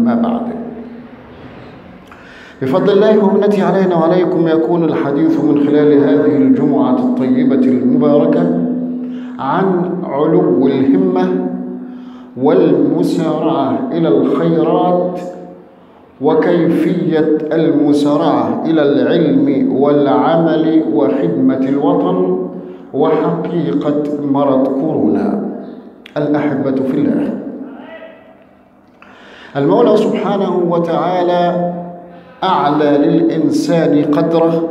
أما بعد بفضل الله ومنته علينا وعليكم يكون الحديث من خلال هذه الجمعة الطيبة المباركة عن علو الهمة والمسارعة إلى الخيرات وكيفية المسارعة إلى العلم والعمل وخدمة الوطن وحقيقة مرض كورونا الأحبة في الله المولى سبحانه وتعالى أعلى للإنسان قدره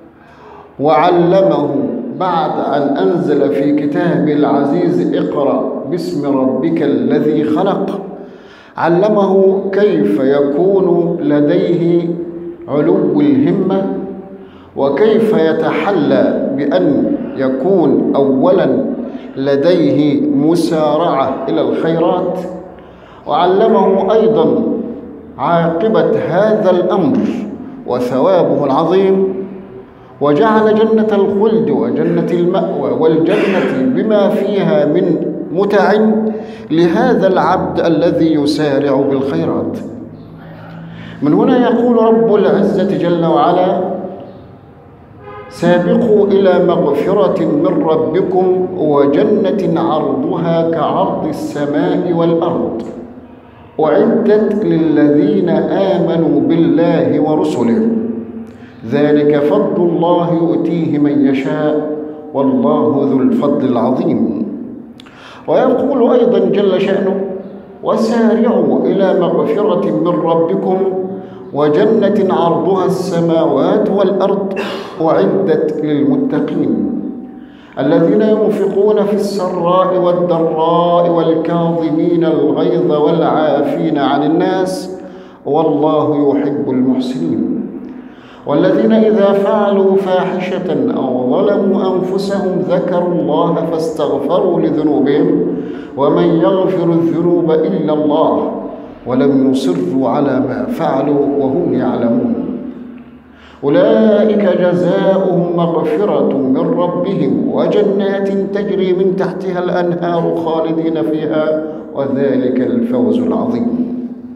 وعلمه بعد أن أنزل في كتاب العزيز اقرأ باسم ربك الذي خلق علمه كيف يكون لديه علو الهمة وكيف يتحلى بأن يكون أولا لديه مسارعة إلى الخيرات وعلمه أيضا عاقبة هذا الأمر وثوابه العظيم وجعل جنة الخلد وجنة المأوى والجنة بما فيها من متع لهذا العبد الذي يسارع بالخيرات من هنا يقول رب العزة جل وعلا سابقوا إلى مغفرة من ربكم وجنة عرضها كعرض السماء والأرض أعدت للذين آمنوا بالله ورسله ذلك فضل الله يؤتيه من يشاء والله ذو الفضل العظيم ويقول أيضا جل شأنه وسارعوا إلى مغفرة من ربكم وجنة عرضها السماوات والأرض أعدت للمتقين الذين ينفقون في السراء والضراء والكاظمين الغيظ والعافين عن الناس والله يحب المحسنين والذين إذا فعلوا فاحشة أو ظلموا أنفسهم ذكروا الله فاستغفروا لذنوبهم ومن يغفر الذنوب إلا الله ولم يصروا على ما فعلوا وهم يعلمون أولئك جزاؤهم مغفرة من ربهم وجنات تجري من تحتها الأنهار خالدين فيها وذلك الفوز العظيم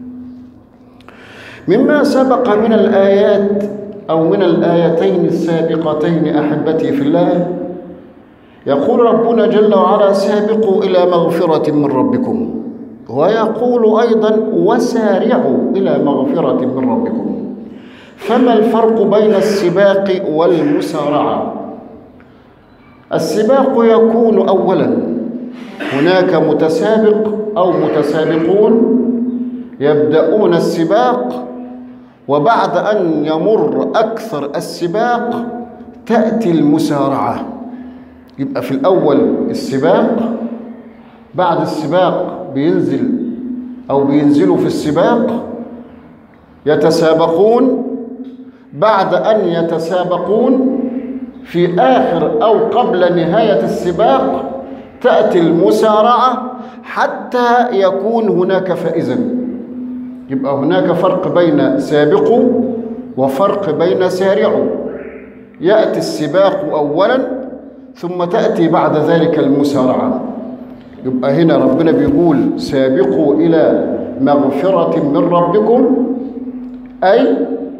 مما سبق من الآيات أو من الآيتين السابقتين أحبتي في الله يقول ربنا جل وعلا سابقوا إلى مغفرة من ربكم ويقول أيضا وسارعوا إلى مغفرة من ربكم فما الفرق بين السباق والمسارعة السباق يكون أولا هناك متسابق أو متسابقون يبدأون السباق وبعد أن يمر أكثر السباق تأتي المسارعة يبقى في الأول السباق بعد السباق بينزل أو بينزلوا في السباق يتسابقون بعد أن يتسابقون في آخر أو قبل نهاية السباق تأتي المسارعة حتى يكون هناك فائزا يبقى هناك فرق بين سابقوا وفرق بين سارعوا يأتي السباق أولا ثم تأتي بعد ذلك المسارعة يبقى هنا ربنا بيقول سابقوا إلى مغفرة من ربكم أي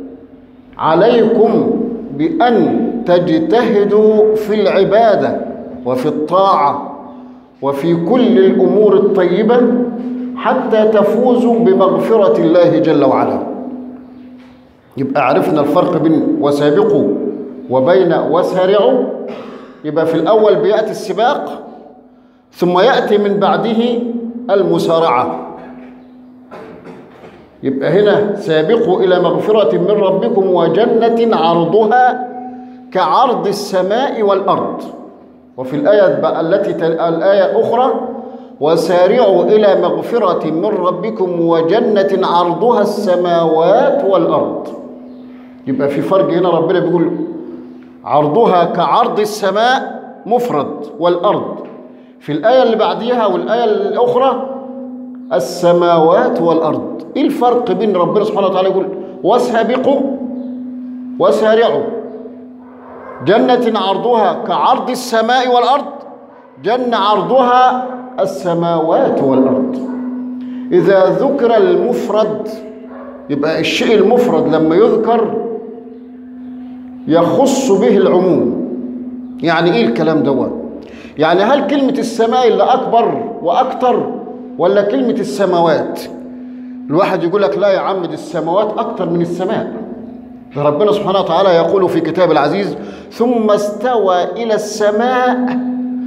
عليكم بأن تجتهدوا في العبادة وفي الطاعة وفي كل الأمور الطيبة حتى تفوزوا بمغفرة الله جل وعلا يبقى عرفنا الفرق بين وسابقوا وبين وسارعوا يبقى في الأول بيأتي السباق ثم يأتي من بعده المسارعة يبقى هنا سابقوا إلى مغفرة من ربكم وجنة عرضها كعرض السماء والأرض وفي الآية التي الآية أخرى وسارعوا إلى مغفرة من ربكم وجنة عرضها السماوات والأرض يبقى في فرق هنا ربنا بيقول عرضها كعرض السماء مفرد والأرض في الآية اللي بعديها والآية الأخرى السماوات والأرض إيه الفرق بين ربنا سبحانه وتعالى يقول وسابقوا وسارعوا جنة عرضها كعرض السماء والأرض جنة عرضها السماوات والأرض إذا ذكر المفرد يبقى الشيء المفرد لما يذكر يخص به العموم يعني ايه الكلام دوت يعني هل كلمة السماء اللي أكبر وأكتر ولا كلمة السماوات الواحد يقول لك لا يا عم دي السماوات أكتر من السماء ده ربنا سبحانه وتعالى يقول في كتاب العزيز ثم استوى إلى السماء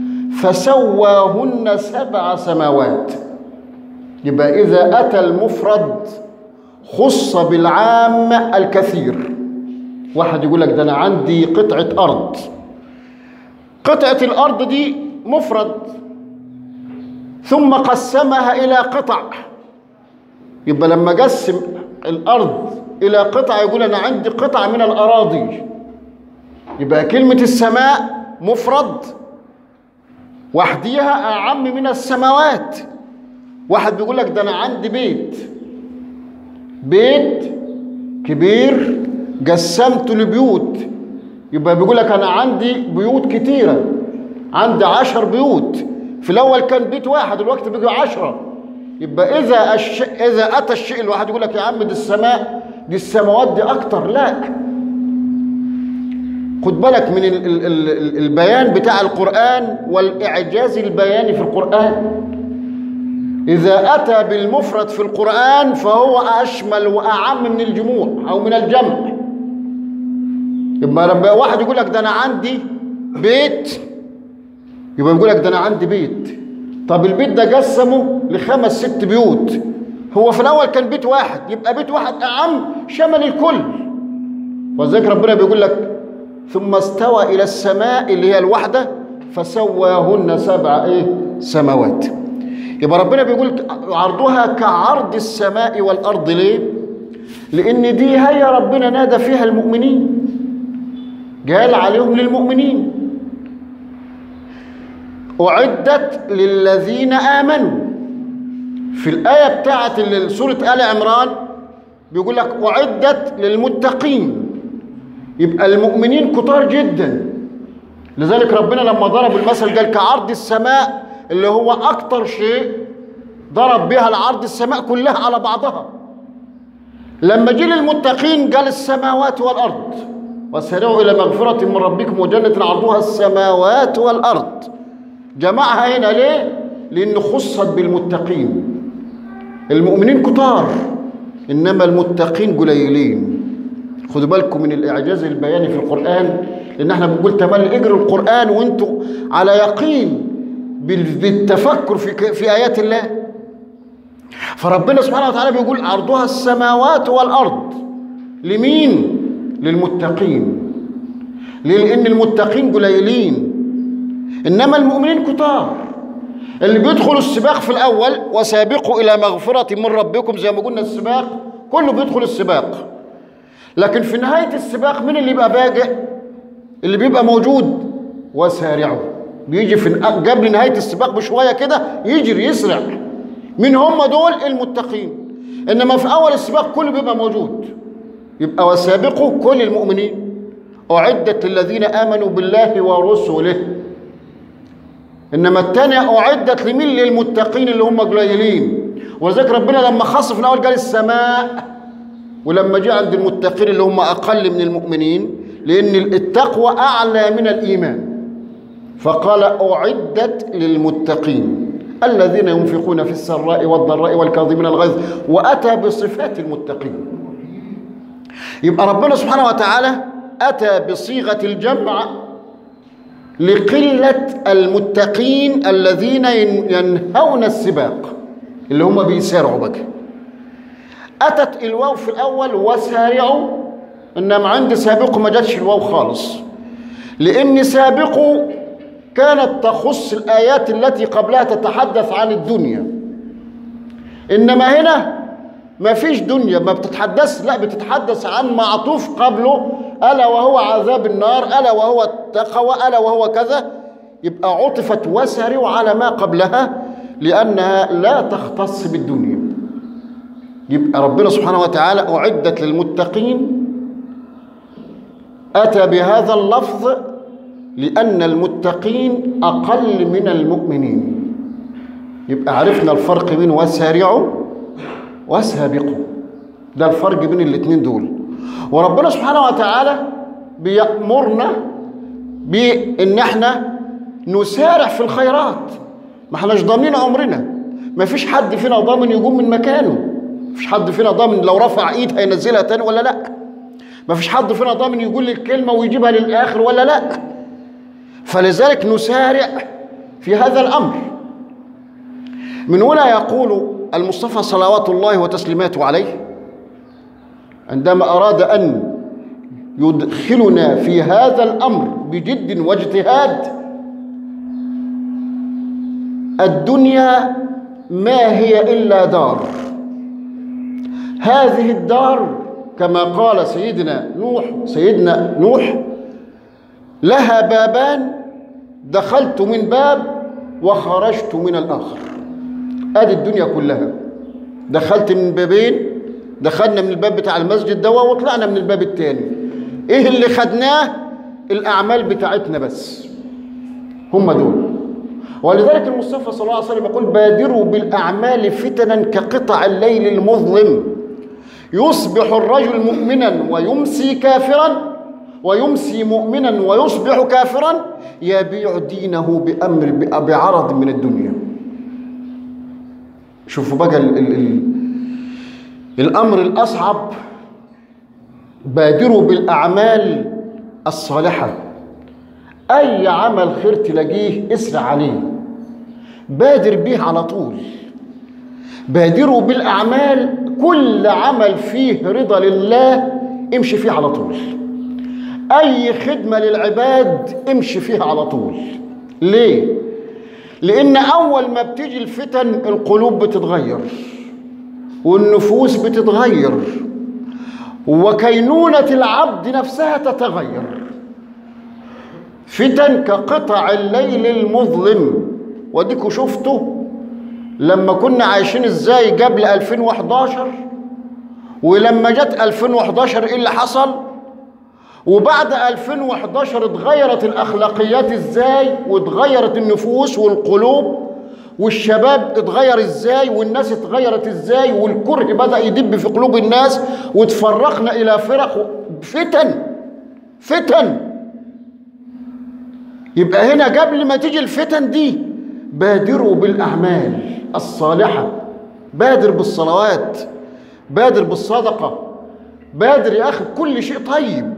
فسواهن سبع سماوات يبقى إذا أتى المفرد خص بالعام الكثير واحد يقول لك ده أنا عندي قطعة أرض قطعة الأرض دي مفرد ثم قسمها إلى قطع يبقى لما قسم الأرض إلى قطع يقول أنا عندي قطع من الأراضي يبقى كلمة السماء مفرد وحديها أعم من السماوات واحد بيقول لك ده أنا عندي بيت بيت كبير قسمته لبيوت يبقى بيقول لك أنا عندي بيوت كتيرة عندي عشر بيوت في الأول كان بيت واحد دلوقتي بيجي عشرة يبقى إذا الش... إذا أتى الشيء الواحد يقول لك يا عم دي السماء دي السماوات دي أكتر لا خد بالك من ال... ال... ال... البيان بتاع القرآن والإعجاز البياني في القرآن إذا أتى بالمفرد في القرآن فهو أشمل وأعم من الجموع أو من الجمع يبقى لما واحد يقول لك ده أنا عندي بيت يبقى يقول لك ده أنا عندي بيت طب البيت ده قسمه لخمس ست بيوت هو في الأول كان بيت واحد يبقى بيت واحد أعم شمل الكل وذلك ربنا بيقول لك ثم استوى إلى السماء اللي هي الوحدة فسواهن سبع إيه سماوات يبقى ربنا بيقول عرضها كعرض السماء والأرض ليه؟ لأن دي هي ربنا نادى فيها المؤمنين قال عليهم للمؤمنين أعدت للذين آمنوا في الآية بتاعت سورة آل عمران بيقول لك أعدت للمتقين يبقى المؤمنين كتار جدا لذلك ربنا لما ضرب المثل قال كعرض السماء اللي هو أكتر شيء ضرب بها العرض السماء كلها على بعضها لما جه للمتقين قال السماوات والأرض وسارعوا إلى مغفرة من ربكم وجنة عرضها السماوات والأرض جمعها هنا ليه؟ لأن خصت بالمتقين المؤمنين كتار إنما المتقين قليلين خدوا بالكم من الإعجاز البياني في القرآن لأن احنا بنقول تملي اجروا القرآن وانتوا على يقين بالتفكر في في آيات الله فربنا سبحانه وتعالى بيقول عرضها السماوات والأرض لمين؟ للمتقين ليه؟ لأن المتقين قليلين إنما المؤمنين كتار اللي بيدخلوا السباق في الأول وسابقوا إلى مغفرة من ربكم زي ما قلنا السباق كله بيدخل السباق لكن في نهاية السباق مين اللي يبقى باقي اللي بيبقى موجود وسارعوا بيجي في قبل نهاية السباق بشوية كده يجري يسرع مين هم دول المتقين إنما في أول السباق كله بيبقى موجود يبقى وسابقوا كل المؤمنين أعدت للذين آمنوا بالله ورسله إنما الثانية أعدت لمين للمتقين اللي هم قليلين ولذلك ربنا لما خص في الأول قال السماء ولما جاء عند المتقين اللي هم أقل من المؤمنين لأن التقوى أعلى من الإيمان فقال أعدت للمتقين الذين ينفقون في السراء والضراء والكاظمين الغيظ وأتى بصفات المتقين يبقى ربنا سبحانه وتعالى أتى بصيغة الجمع لقلة المتقين الذين ينهون السباق اللي هم بيسارعوا بقى أتت الواو في الأول وسارعوا إنما عند سابقوا ما جاتش الواو خالص لأن سابقوا كانت تخص الآيات التي قبلها تتحدث عن الدنيا إنما هنا ما فيش دنيا ما بتتحدث لا بتتحدث عن معطوف قبله ألا وهو عذاب النار ألا وهو التقوى ألا وهو كذا يبقى عطفت وسارعوا على ما قبلها لأنها لا تختص بالدنيا يبقى ربنا سبحانه وتعالى أعدت للمتقين أتى بهذا اللفظ لأن المتقين أقل من المؤمنين يبقى عرفنا الفرق بين وسارعوا وسابقوا ده الفرق بين الاتنين دول وربنا سبحانه وتعالى بيأمرنا بإن احنا نسارع في الخيرات ما احناش ضامنين عمرنا ما فيش حد فينا ضامن يقوم من مكانه ما فيش حد فينا ضامن لو رفع ايد هينزلها تاني ولا لا ما فيش حد فينا ضامن يقول لي الكلمة ويجيبها للآخر ولا لا فلذلك نسارع في هذا الأمر من هنا يقول المصطفى صلوات الله وتسليماته عليه عندما أراد أن يدخلنا في هذا الأمر بجد واجتهاد الدنيا ما هي إلا دار هذه الدار كما قال سيدنا نوح سيدنا نوح لها بابان دخلت من باب وخرجت من الآخر ادي الدنيا كلها دخلت من بابين دخلنا من الباب بتاع المسجد دوا وطلعنا من الباب التاني ايه اللي خدناه الاعمال بتاعتنا بس هم دول ولذلك المصطفى صلى الله عليه وسلم يقول بادروا بالاعمال فتنا كقطع الليل المظلم يصبح الرجل مؤمنا ويمسي كافرا ويمسي مؤمنا ويصبح كافرا يبيع دينه بامر بعرض من الدنيا شوفوا بقى ال ال ال الامر الاصعب بادروا بالاعمال الصالحه اي عمل خير تلاقيه اسرع عليه بادر به على طول بادروا بالاعمال كل عمل فيه رضا لله امشي فيه على طول اي خدمه للعباد امشي فيها على طول ليه لان اول ما بتيجي الفتن القلوب بتتغير والنفوس بتتغير وكينونه العبد نفسها تتغير فتن كقطع الليل المظلم وديكوا شفتوا لما كنا عايشين ازاي قبل 2011 ولما جت 2011 ايه اللي حصل وبعد 2011 اتغيرت الاخلاقيات ازاي واتغيرت النفوس والقلوب والشباب اتغير ازاي والناس اتغيرت ازاي والكره بدا يدب في قلوب الناس وتفرقنا الى فرق فتن فتن يبقى هنا قبل ما تيجي الفتن دي بادروا بالاعمال الصالحه بادر بالصلوات بادر بالصدقه بادر يا اخي بكل شيء طيب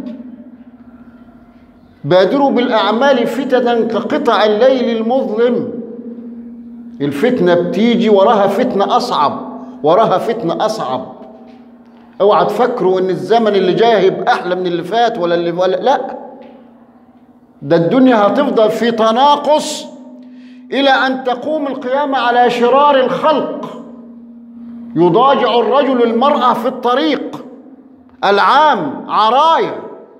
بادروا بالاعمال فتنا كقطع الليل المظلم الفتنه بتيجي وراها فتنه اصعب وراها فتنه اصعب اوعى تفكروا ان الزمن اللي جاي هيبقى احلى من اللي فات ولا اللي ولا لا ده الدنيا هتفضل في تناقص الى ان تقوم القيامه على شرار الخلق يضاجع الرجل المراه في الطريق العام عرايا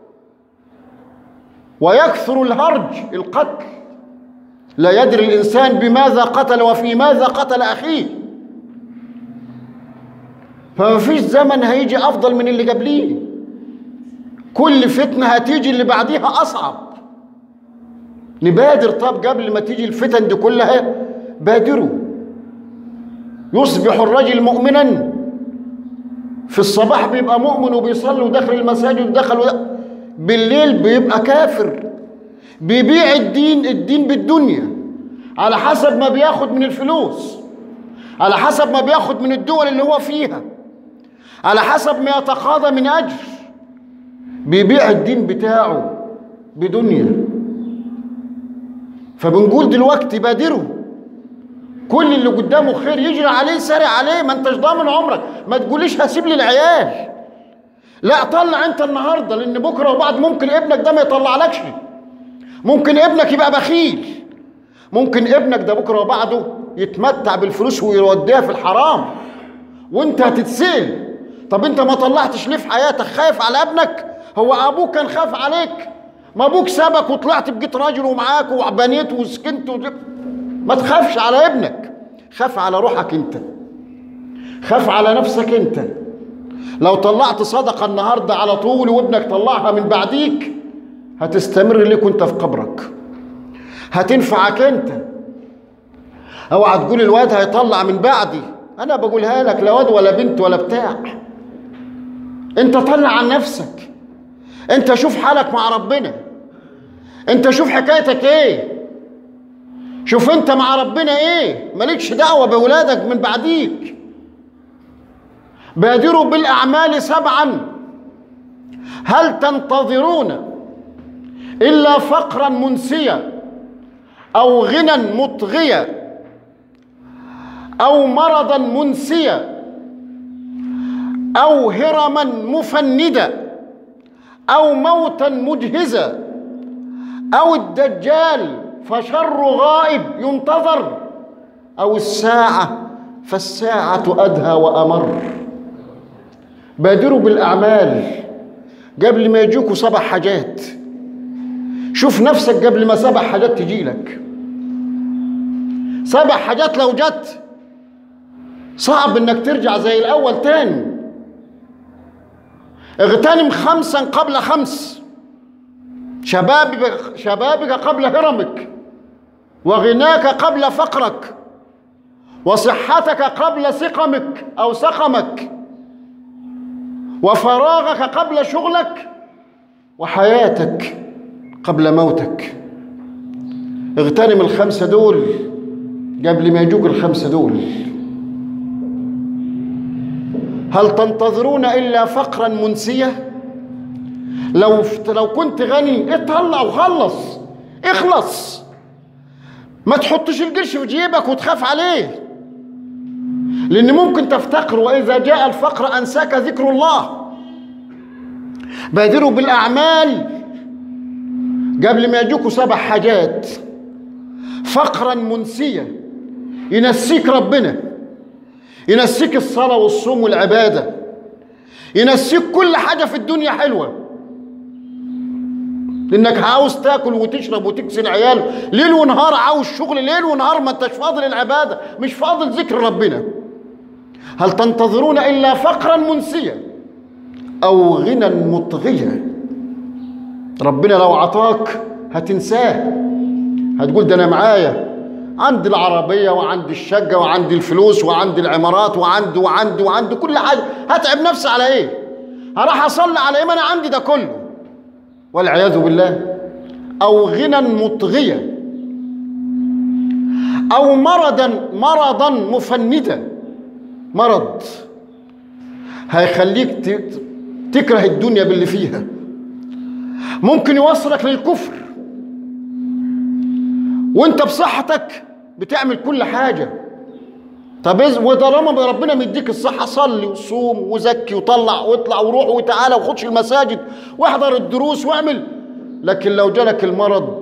ويكثر الهرج القتل لا يدري الانسان بماذا قتل وفي ماذا قتل اخيه فما فيش زمن هيجي افضل من اللي قبليه كل فتنه هتيجي اللي بعديها اصعب نبادر طب قبل ما تيجي الفتن دي كلها بادروا يصبح الرجل مؤمنا في الصباح بيبقى مؤمن وبيصلي وداخل المساجد ودخل بالليل بيبقى كافر بيبيع الدين الدين بالدنيا على حسب ما بياخد من الفلوس على حسب ما بياخد من الدول اللي هو فيها على حسب ما يتقاضى من اجر بيبيع الدين بتاعه بدنيا فبنقول دلوقتي بادروا كل اللي قدامه خير يجري عليه سارع عليه ما انتش ضامن عمرك ما تقوليش هسيب لي العيال لا طلع انت النهارده لان بكره وبعد ممكن ابنك ده ما يطلعلكش ممكن ابنك يبقى بخيل ممكن ابنك ده بكره وبعده يتمتع بالفلوس ويوديها في الحرام وانت هتتسال طب انت ما طلعتش ليه في حياتك خايف على ابنك هو ابوك كان خاف عليك ما ابوك سابك وطلعت بقيت راجل ومعاك وبنيت وسكنت وجب. ما تخافش على ابنك خاف على روحك انت خاف على نفسك انت لو طلعت صدقه النهارده على طول وابنك طلعها من بعديك هتستمر ليك وانت في قبرك هتنفعك انت اوعى تقول الواد هيطلع من بعدي انا بقولها لك لا واد ولا بنت ولا بتاع انت طلع عن نفسك انت شوف حالك مع ربنا انت شوف حكايتك ايه شوف انت مع ربنا ايه مالكش دعوه باولادك من بعديك بادروا بالاعمال سبعا هل تنتظرون الا فقرا منسيا او غنى مطغيا او مرضا منسيا او هرما مفندا او موتا مجهزا او الدجال فشر غائب ينتظر او الساعه فالساعه ادهى وامر بادروا بالاعمال قبل ما يجوكوا سبع حاجات شوف نفسك قبل ما سبع حاجات تجيلك سبع حاجات لو جت صعب انك ترجع زي الاول تاني اغتنم خمسا قبل خمس شبابك شبابك قبل هرمك وغناك قبل فقرك وصحتك قبل سقمك او سقمك وفراغك قبل شغلك وحياتك قبل موتك اغتنم الخمسه دول قبل ما يجوك الخمسه دول هل تنتظرون الا فقرا منسيه لو لو كنت غني اطلع وخلص اخلص ما تحطش القرش في جيبك وتخاف عليه لان ممكن تفتقر واذا جاء الفقر انساك ذكر الله بادروا بالاعمال قبل ما يجوكوا سبع حاجات فقرا منسيا ينسيك ربنا ينسيك الصلاه والصوم والعباده ينسيك كل حاجه في الدنيا حلوه لانك عاوز تاكل وتشرب وتكسي العيال ليل ونهار عاوز شغل ليل ونهار ما انتش فاضل العباده مش فاضل ذكر ربنا هل تنتظرون الا فقرا منسيا او غنى مطغيا ربنا لو عطاك هتنساه هتقول ده انا معايا عندي العربية وعندي الشقة وعندي الفلوس وعندي العمارات وعندي وعندي وعندي كل حاجة هتعب نفسي على ايه هروح اصلي على ايه ما انا عندي ده كله والعياذ بالله او غنى مطغيا او مرضا مرضا مفندا مرض هيخليك ت- تكره الدنيا باللي فيها ممكن يوصلك للكفر وانت بصحتك بتعمل كل حاجه طب إز- وطالما ربنا مديك الصحه صلي وصوم وزكي وطلع واطلع وروح وتعالى وخدش المساجد واحضر الدروس واعمل لكن لو جالك المرض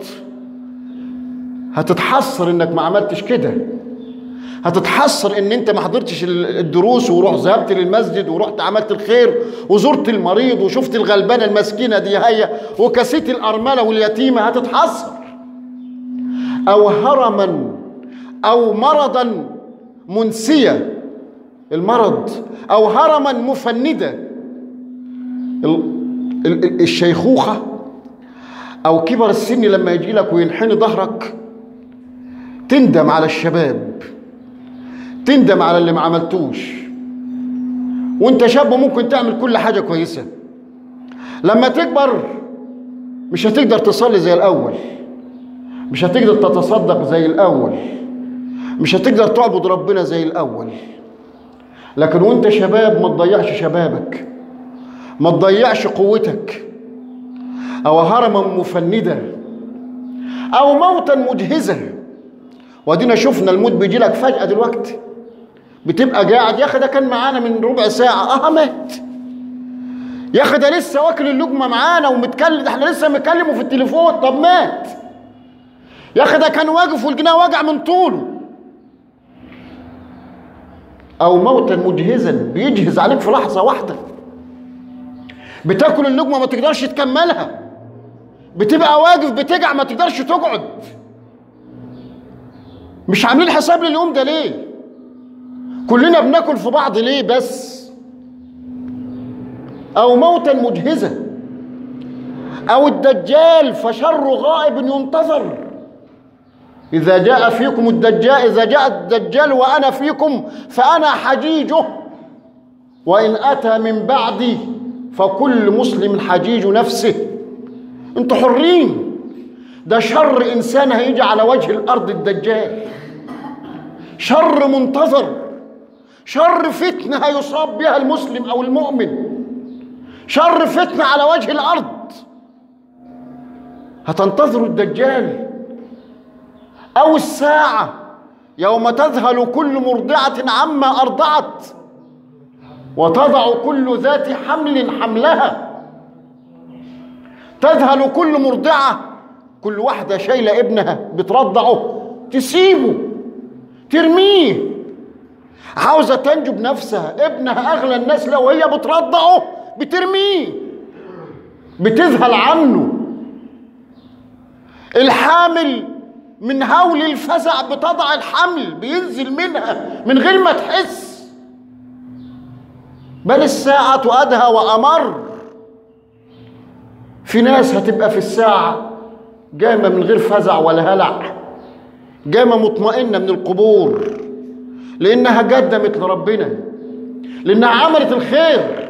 هتتحسر انك ما عملتش كده هتتحسر ان انت ما حضرتش ال- الدروس وروح ذهبت للمسجد ورحت عملت الخير وزرت المريض وشفت الغلبانه المسكينه دي هي وكسيت الارمله واليتيمه هتتحسر او هرما او مرضا منسيا المرض او هرما مفندا ال- ال- ال- الشيخوخه او كبر السن لما يجي لك وينحني ظهرك تندم على الشباب تندم على اللي ما عملتوش وانت شاب ممكن تعمل كل حاجه كويسه لما تكبر مش هتقدر تصلي زي الاول مش هتقدر تتصدق زي الاول مش هتقدر تعبد ربنا زي الاول لكن وانت شباب ما تضيعش شبابك ما تضيعش قوتك او هرما مفندا او موتا مجهزا وادينا شفنا الموت بيجي لك فجاه دلوقتي بتبقى قاعد يا اخي ده كان معانا من ربع ساعه اه مات يا اخي ده لسه واكل اللقمه معانا ومتكلم ده احنا لسه مكلمه في التليفون طب مات يا اخي ده كان واقف والجناه وجع من طوله او موتا مجهزا بيجهز عليك في لحظه واحده بتاكل اللقمه ما تقدرش تكملها بتبقى واقف بتجع ما تقدرش تقعد مش عاملين حساب لليوم ده ليه كلنا بناكل في بعض ليه بس او موتا مجهزا او الدجال فشر غائب ينتظر إذا جاء فيكم الدجال إذا جاء الدجال وأنا فيكم فأنا حجيجه وإن أتى من بعدي فكل مسلم حجيج نفسه انتوا حرين ده شر إنسان هيجي على وجه الأرض الدجال شر منتظر شر فتنة هيصاب بها المسلم أو المؤمن شر فتنة على وجه الأرض هتنتظروا الدجال أو الساعة يوم تذهل كل مرضعة عما أرضعت وتضع كل ذات حمل حملها تذهل كل مرضعة كل واحدة شايلة ابنها بترضعه تسيبه ترميه عاوزة تنجو بنفسها ابنها أغلى الناس لو هي بترضعه بترميه بتذهل عنه الحامل من هول الفزع بتضع الحمل بينزل منها من غير ما تحس بل الساعة أدهى وأمر في ناس هتبقى في الساعة جامة من غير فزع ولا هلع جامة مطمئنة من القبور لأنها قدمت لربنا لأنها عملت الخير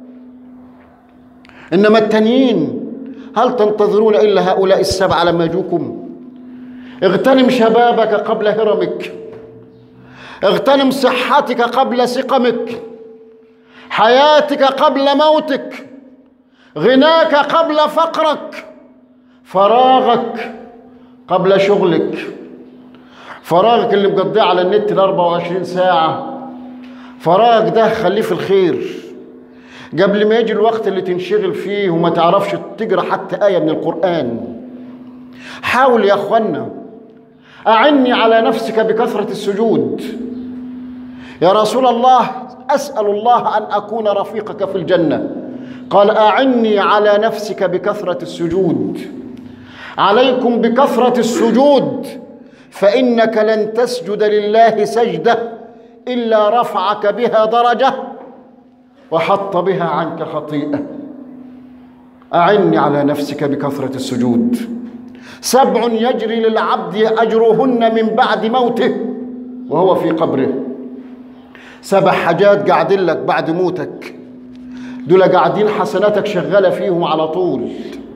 إنما التانيين هل تنتظرون إلا هؤلاء السبعة لما يجوكم اغتنم شبابك قبل هرمك اغتنم صحتك قبل سقمك حياتك قبل موتك غناك قبل فقرك فراغك قبل شغلك فراغك اللي مقضيه على النت ال 24 ساعة فراغك ده خليه في الخير قبل ما يجي الوقت اللي تنشغل فيه وما تعرفش تقرا حتى آية من القرآن حاول يا اخوانا أعني على نفسك بكثرة السجود يا رسول الله أسأل الله أن أكون رفيقك في الجنة قال أعني على نفسك بكثرة السجود عليكم بكثرة السجود فإنك لن تسجد لله سجدة إلا رفعك بها درجة وحط بها عنك خطيئة أعني على نفسك بكثرة السجود سبع يجري للعبد أجرهن من بعد موته وهو في قبره سبع حاجات قاعدين لك بعد موتك دول قاعدين حسناتك شغالة فيهم على طول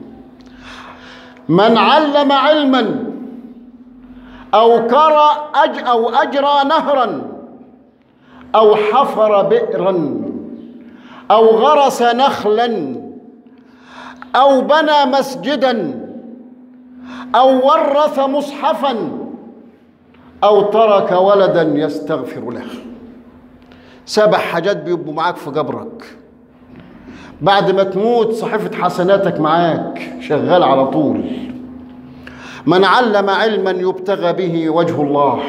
من علم علما أو كرى أج أو أجرى نهرا أو حفر بئرا أو غرس نخلا أو بنى مسجدا أو ورث مصحفا أو ترك ولدا يستغفر له سبع حاجات بيبقوا معاك في قبرك بعد ما تموت صحيفة حسناتك معاك شغال على طول من علم علما يبتغى به وجه الله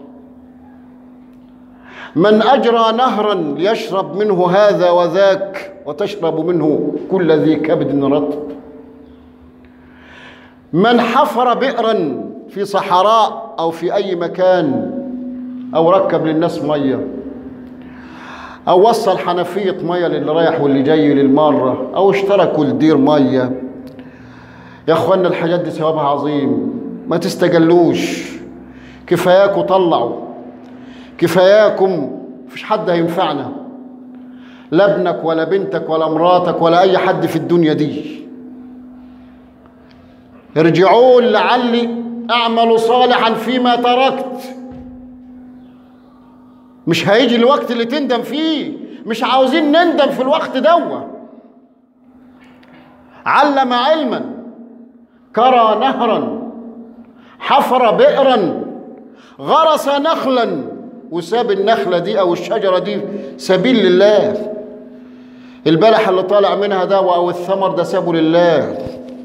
من أجرى نهرا يشرب منه هذا وذاك وتشرب منه كل ذي كبد رطب من حفر بئرا في صحراء أو في أي مكان أو ركب للناس مية أو وصل حنفية مية للي رايح واللي جاي للمرة أو اشترى كولدير مية يا أخوانا الحاجات دي ثوابها عظيم ما تستجلوش كفاياكم طلعوا كفاياكم مفيش حد هينفعنا لا ابنك ولا بنتك ولا مراتك ولا أي حد في الدنيا دي ارجعون لعلي أعمل صالحا فيما تركت مش هيجي الوقت اللي تندم فيه مش عاوزين نندم في الوقت دوا علم علما كرى نهرا حفر بئرا غرس نخلا وساب النخلة دي أو الشجرة دي سبيل لله البلح اللي طالع منها ده أو الثمر ده سابه لله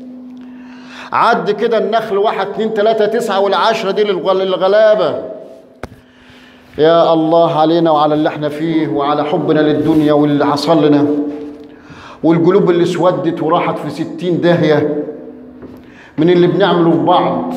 عد كده النخل واحد اتنين تلاتة تسعة والعشرة دي للغلابة يا الله علينا وعلى اللي احنا فيه وعلى حبنا للدنيا واللي حصل لنا والقلوب اللي اسودت وراحت في ستين داهية من اللي بنعمله في بعض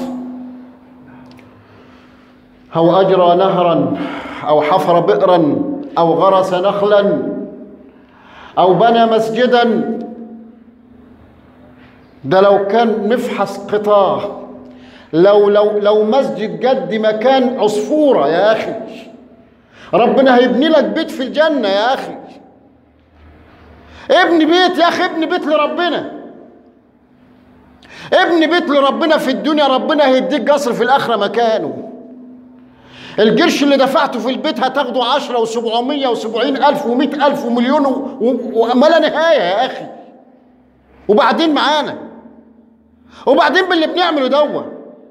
أو أجرى نهرا أو حفر بئرا أو غرس نخلا أو بنى مسجدا ده لو كان مفحص قطاع لو لو لو مسجد قد مكان عصفورة يا أخي ربنا هيبني لك بيت في الجنة يا أخي ابني بيت يا أخي ابني بيت لربنا ابني بيت لربنا في الدنيا ربنا هيديك قصر في الآخرة مكانه القرش اللي دفعته في البيت هتاخده عشرة وسبعمية وسبعين ألف ومئة ألف ومليون وما لا نهاية يا أخي وبعدين معانا وبعدين باللي بنعمله دوا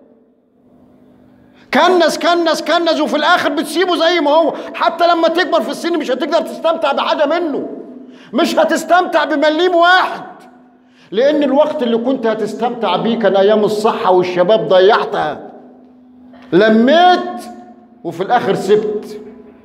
كنس كنس كنس وفي الاخر بتسيبه زي ما هو حتى لما تكبر في السن مش هتقدر تستمتع بحاجه منه مش هتستمتع بمليم واحد لان الوقت اللي كنت هتستمتع بيه كان ايام الصحه والشباب ضيعتها لميت وفي الاخر سبت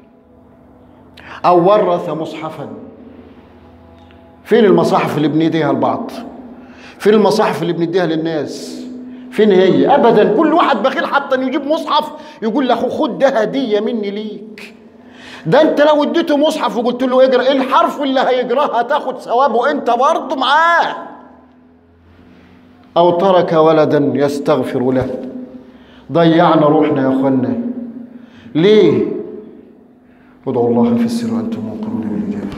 او ورث مصحفا فين المصاحف اللي بنديها لبعض فين المصاحف اللي بنديها للناس فين هي ابدا كل واحد بخيل حتى انه يجيب مصحف يقول لاخوه خد ده هديه مني ليك ده انت لو اديته مصحف وقلت له اقرا ايه الحرف اللي هيقراه هتاخد ثوابه انت برضه معاه او ترك ولدا يستغفر له ضيعنا روحنا يا اخوانا ليه ادعوا الله في السر وانتم موقنون بالاجابه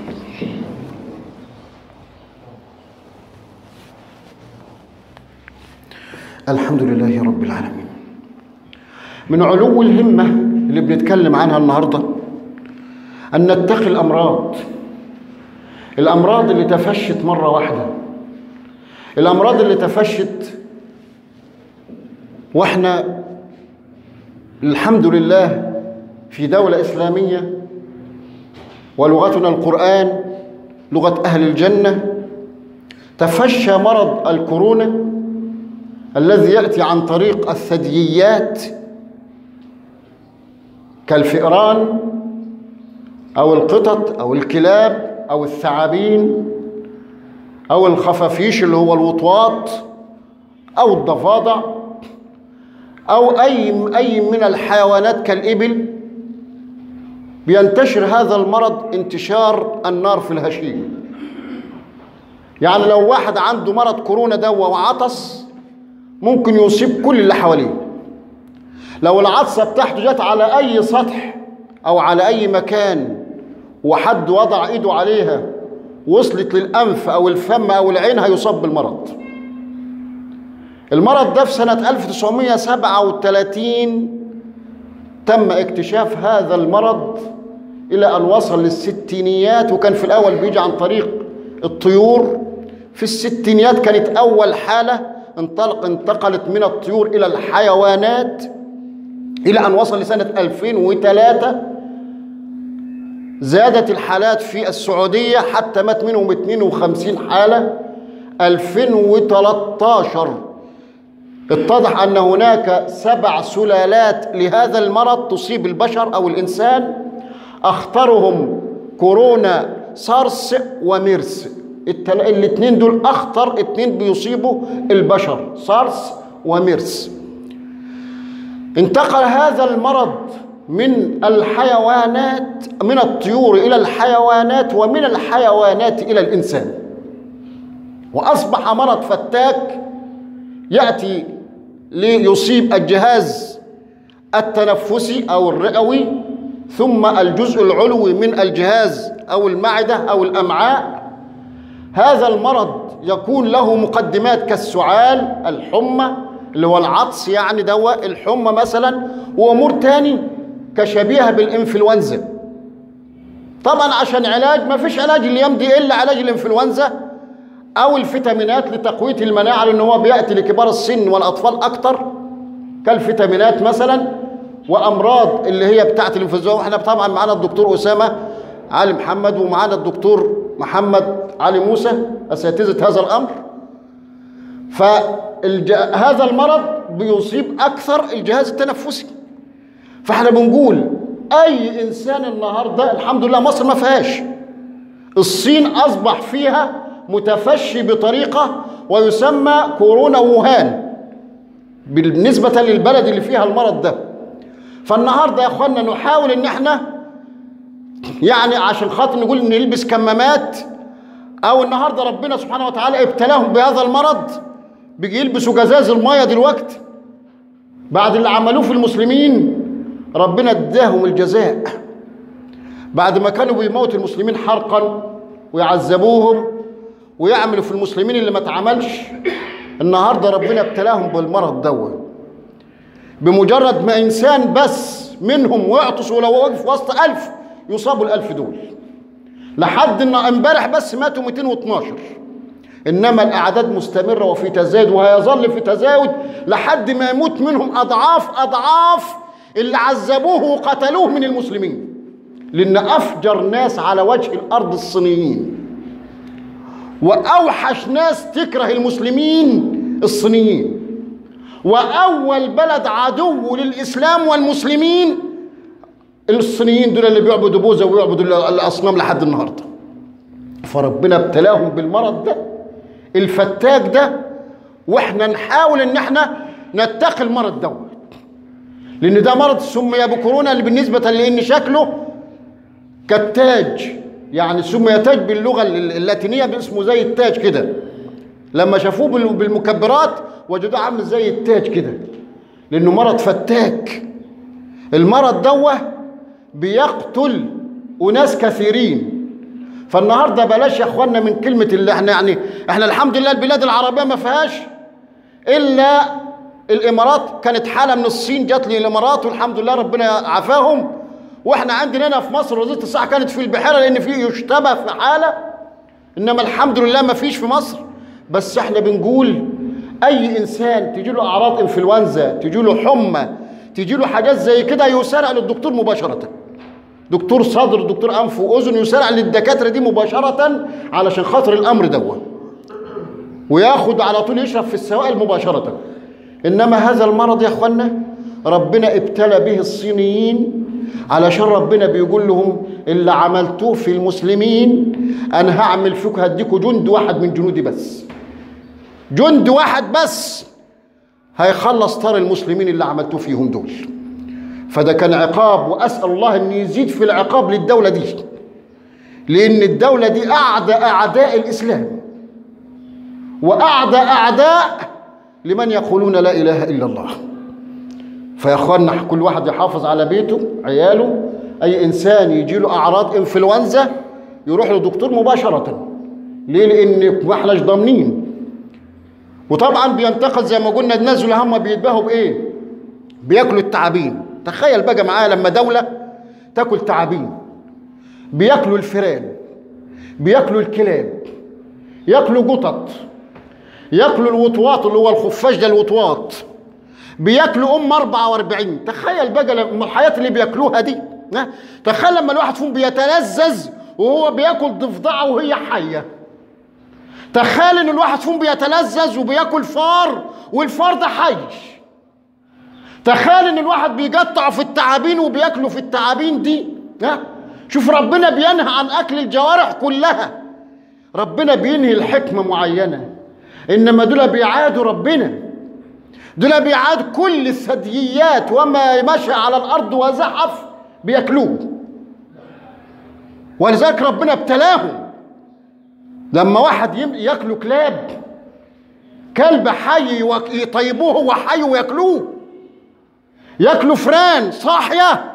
الحمد لله رب العالمين من علو الهمة اللي بنتكلم عنها النهاردة أن نتقي الأمراض الأمراض اللي تفشت مرة واحدة الأمراض اللي تفشت وإحنا الحمد لله في دولة إسلامية ولغتنا القرآن لغة أهل الجنة تفشى مرض الكورونا الذي ياتي عن طريق الثدييات كالفئران او القطط او الكلاب او الثعابين او الخفافيش اللي هو الوطواط او الضفادع او اي اي من الحيوانات كالابل بينتشر هذا المرض انتشار النار في الهشيم يعني لو واحد عنده مرض كورونا دوا وعطس ممكن يصيب كل اللي حواليه لو العطسه بتاعته جت على اي سطح او على اي مكان وحد وضع ايده عليها وصلت للانف او الفم او العين هيصاب بالمرض المرض ده في سنة 1937 تم اكتشاف هذا المرض إلى أن وصل للستينيات وكان في الأول بيجي عن طريق الطيور في الستينيات كانت أول حالة انطلق انتقلت من الطيور إلى الحيوانات إلى أن وصل لسنة 2003 زادت الحالات في السعودية حتى مات منهم 52 حالة 2013 اتضح أن هناك سبع سلالات لهذا المرض تصيب البشر أو الإنسان أخطرهم كورونا سارس وميرس الاثنين دول اخطر اثنين بيصيبوا البشر سارس وميرس انتقل هذا المرض من الحيوانات من الطيور الى الحيوانات ومن الحيوانات الى الانسان واصبح مرض فتاك ياتي ليصيب الجهاز التنفسي او الرئوي ثم الجزء العلوي من الجهاز او المعده او الامعاء هذا المرض يكون له مقدمات كالسعال الحمى اللي هو العطس يعني دواء الحمى مثلا وامور تاني كشبيهه بالانفلونزا طبعا عشان علاج ما فيش علاج الايام دي الا علاج الانفلونزا او الفيتامينات لتقويه المناعه لان هو بياتي لكبار السن والاطفال اكتر كالفيتامينات مثلا وامراض اللي هي بتاعه الانفلونزا واحنا طبعا معانا الدكتور اسامه علي محمد ومعانا الدكتور محمد علي موسى اساتذه هذا الامر فهذا المرض بيصيب اكثر الجهاز التنفسي فاحنا بنقول اي انسان النهارده الحمد لله مصر ما فيهاش الصين اصبح فيها متفشي بطريقه ويسمى كورونا ووهان بالنسبه للبلد اللي فيها المرض ده فالنهارده يا اخوانا نحاول ان احنا يعني عشان خاطر نقول نلبس كمامات او النهارده ربنا سبحانه وتعالى ابتلاهم بهذا المرض بيجي يلبسوا جزاز الميه دلوقتي بعد اللي عملوه في المسلمين ربنا اداهم الجزاء بعد ما كانوا بيموتوا المسلمين حرقا ويعذبوهم ويعملوا في المسلمين اللي ما اتعملش النهارده ربنا ابتلاهم بالمرض دوت بمجرد ما انسان بس منهم ويعطس ولو وقف وسط ألف يصابوا الألف دول لحد ان امبارح بس ماتوا 212 انما الاعداد مستمره وفي تزايد وهيظل في تزايد لحد ما يموت منهم اضعاف اضعاف اللي عذبوه وقتلوه من المسلمين لان افجر ناس على وجه الارض الصينيين واوحش ناس تكره المسلمين الصينيين واول بلد عدو للاسلام والمسلمين الصينيين دول اللي بيعبدوا بوذا ويعبدوا الاصنام لحد النهارده فربنا ابتلاهم بالمرض ده الفتاك ده واحنا نحاول ان احنا نتقي المرض دوت لان ده مرض سمي بكورونا اللي بالنسبه لان شكله كالتاج يعني سمي تاج باللغه اللاتينيه باسمه زي التاج كده لما شافوه بالمكبرات وجدوه عامل زي التاج كده لانه مرض فتاك المرض دوه بيقتل اناس كثيرين فالنهارده بلاش يا اخوانا من كلمه اللي احنا يعني احنا الحمد لله البلاد العربيه ما فيهاش الا الامارات كانت حاله من الصين جات لي الامارات والحمد لله ربنا عافاهم واحنا عندنا هنا في مصر وزاره الصحه كانت في البحيره لان في يشتبه في حاله انما الحمد لله ما فيش في مصر بس احنا بنقول اي انسان تجي له اعراض انفلونزا تجي له حمى تجي له حاجات زي كده يسارع للدكتور مباشره دكتور صدر دكتور انف واذن يسارع للدكاتره دي مباشره علشان خاطر الامر دوت وياخد على طول يشرب في السوائل مباشره انما هذا المرض يا اخوانا ربنا ابتلى به الصينيين علشان ربنا بيقول لهم اللي عملتوه في المسلمين انا هعمل فيكم هديكوا جند واحد من جنودي بس جند واحد بس هيخلص طار المسلمين اللي عملتوه فيهم دول فده كان عقاب واسال الله ان يزيد في العقاب للدوله دي لان الدوله دي اعدى اعداء الاسلام واعدى اعداء لمن يقولون لا اله الا الله فيا اخوانا كل واحد يحافظ على بيته عياله اي انسان يجي له اعراض انفلونزا يروح لدكتور مباشره ليه لان ما احناش ضامنين وطبعا بينتقل زي ما قلنا الناس اللي هم بيتباهوا بايه بياكلوا التعابين تخيل بقى معايا لما دوله تاكل تعابين بياكلوا الفئران بياكلوا الكلاب ياكلوا قطط ياكلوا الوطواط اللي هو الخفاش ده الوطواط بياكلوا ام 44 تخيل بقى لما الحياه اللي بياكلوها دي ها؟ تخيل لما الواحد فيهم بيتلذذ وهو بياكل ضفدعه وهي حيه تخيل ان الواحد فيهم بيتلذذ وبياكل فار والفار ده حي تخيل ان الواحد بيقطع في التعابين وبياكلوا في التعابين دي ها شوف ربنا بينهى عن اكل الجوارح كلها ربنا بينهي الحكمه معينه انما دول بيعادوا ربنا دول بيعاد كل الثدييات وما مشى على الارض وزحف بياكلوه ولذلك ربنا ابتلاهم لما واحد ياكلوا كلاب كلب حي يطيبوه هو حي وياكلوه ياكلوا فران صاحيه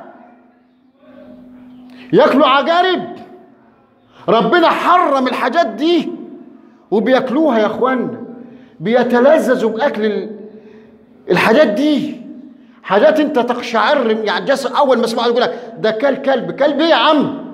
ياكلوا عجارب ربنا حرم الحاجات دي وبياكلوها يا اخوانا بيتلذذوا باكل الحاجات دي حاجات انت تقشعر يعني جسد اول ما اسمع يقول لك ده كل كلب كلب ايه يا عم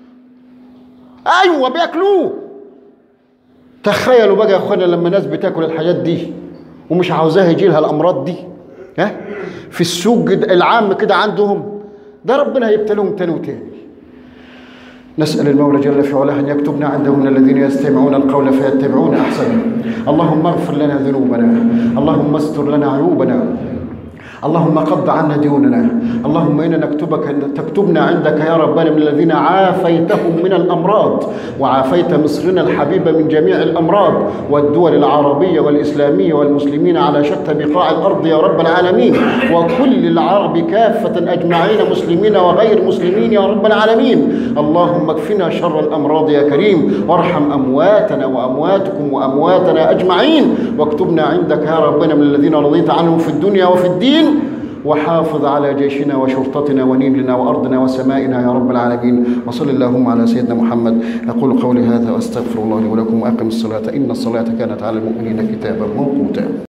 ايوه بياكلوه تخيلوا بقى يا اخوانا لما ناس بتاكل الحاجات دي ومش عاوزاها يجي لها الامراض دي ها في السوق العام كده عندهم ده ربنا هيبتلهم تاني وتاني نسأل المولى جل في علاه أن يكتبنا عنده من الذين يستمعون القول فيتبعون أحسنه اللهم اغفر لنا ذنوبنا اللهم استر لنا عيوبنا اللهم قض عنا ديوننا اللهم إنا نكتبك تكتبنا عندك يا ربنا من الذين عافيتهم من الأمراض وعافيت مصرنا الحبيبة من جميع الأمراض والدول العربية والإسلامية والمسلمين على شتى بقاع الأرض يا رب العالمين وكل العرب كافة أجمعين مسلمين وغير مسلمين يا رب العالمين اللهم اكفنا شر الأمراض يا كريم وارحم أمواتنا وأمواتكم وأمواتنا أجمعين واكتبنا عندك يا ربنا من الذين رضيت عنهم في الدنيا وفي الدين وحافظ على جيشنا وشرطتنا ونيلنا وأرضنا وسمائنا يا رب العالمين وصل اللهم على سيدنا محمد أقول قولي هذا وأستغفر الله لي ولكم وأقم الصلاة إن الصلاة كانت على المؤمنين كتابا موقوتا